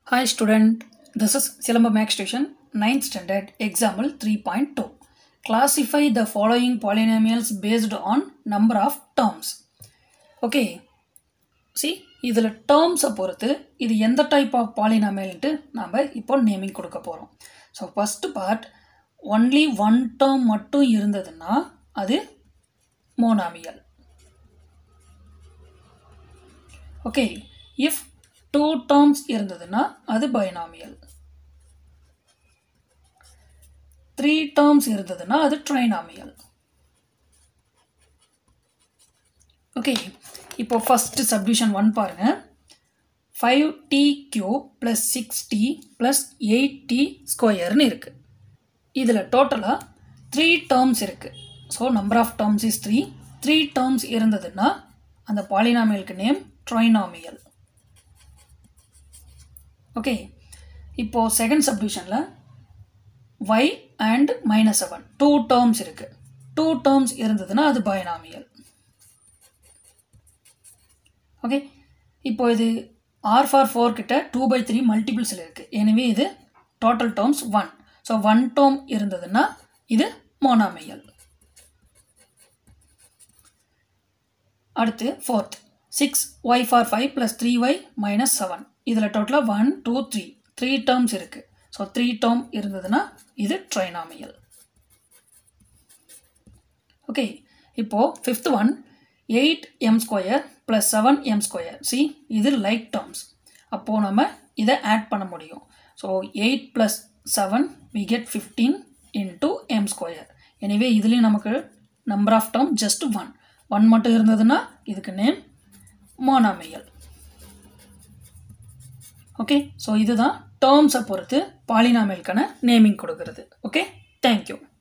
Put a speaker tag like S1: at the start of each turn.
S1: Hi student, this is Silamba Max Station 9th standard example 3.2. Classify the following polynomials based on number of terms. Okay, see இதில் டேர்ம்ஸை பொறுத்து இது எந்த type of பாலினாமியல்ன்ட்டு நாம் இப்போ naming கொடுக்க போகிறோம் so first part only one term மட்டும் இருந்ததுன்னா அது monomial okay if two terms இருந்ததுன்னா அது பைனாமியல் த்ரீ டேர்ம்ஸ் இருந்ததுன்னா அது ட்ரைனாமியல் ஓகே இப்போ ஃபஸ்ட்டு சப்டிஷன் ஒன் பாருங்கள் five t q plus six t plus eight t ஸ்கொயர்னு இருக்குது இதில் டோட்டலாக த்ரீ டேர்ம்ஸ் இருக்குது so number of terms is three three terms இருந்ததுன்னா அந்த பாலினாமியலுக்கு நேம் ட்ரைனாமியல் ஓகே இப்போது செகண்ட் சப்டிஷனில் y and minus seven two terms இருக்குது டூ டேர்ம்ஸ் இருந்ததுன்னா அது பைனாமியல் ஓகே இப்போ இது ஆர் ஃபார் ஃபோர் கிட்ட டூ பை த்ரீ மல்டிபிள்ஸில் இருக்குது எனவே இது total terms one so one term இருந்ததுன்னா இது மோனாமியல் அடுத்து fourth six y four five plus three y minus seven இதில் டோட்டலாக one two three three terms இருக்குது ஸோ த்ரீ டேர்ம் இருந்ததுன்னா இது ட்ரைனாமியல் ஓகே இப்போது fifth one eight m square plus seven m square c இது like terms அப்போது நம்ம இதை ஆட் பண்ண முடியும் so eight plus seven we get fifteen into m square எனவே இதுலேயும் நமக்கு number of term just one one மட்டும் இருந்ததுன்னா இதுக்கு நேம் மோனாமியல் ஓகே ஸோ இதுதான் டேர்ம்ஸை பொறுத்து பாலினாமியலுக்கான நேமிங் கொடுக்கறது ஓகே தேங்க்யூ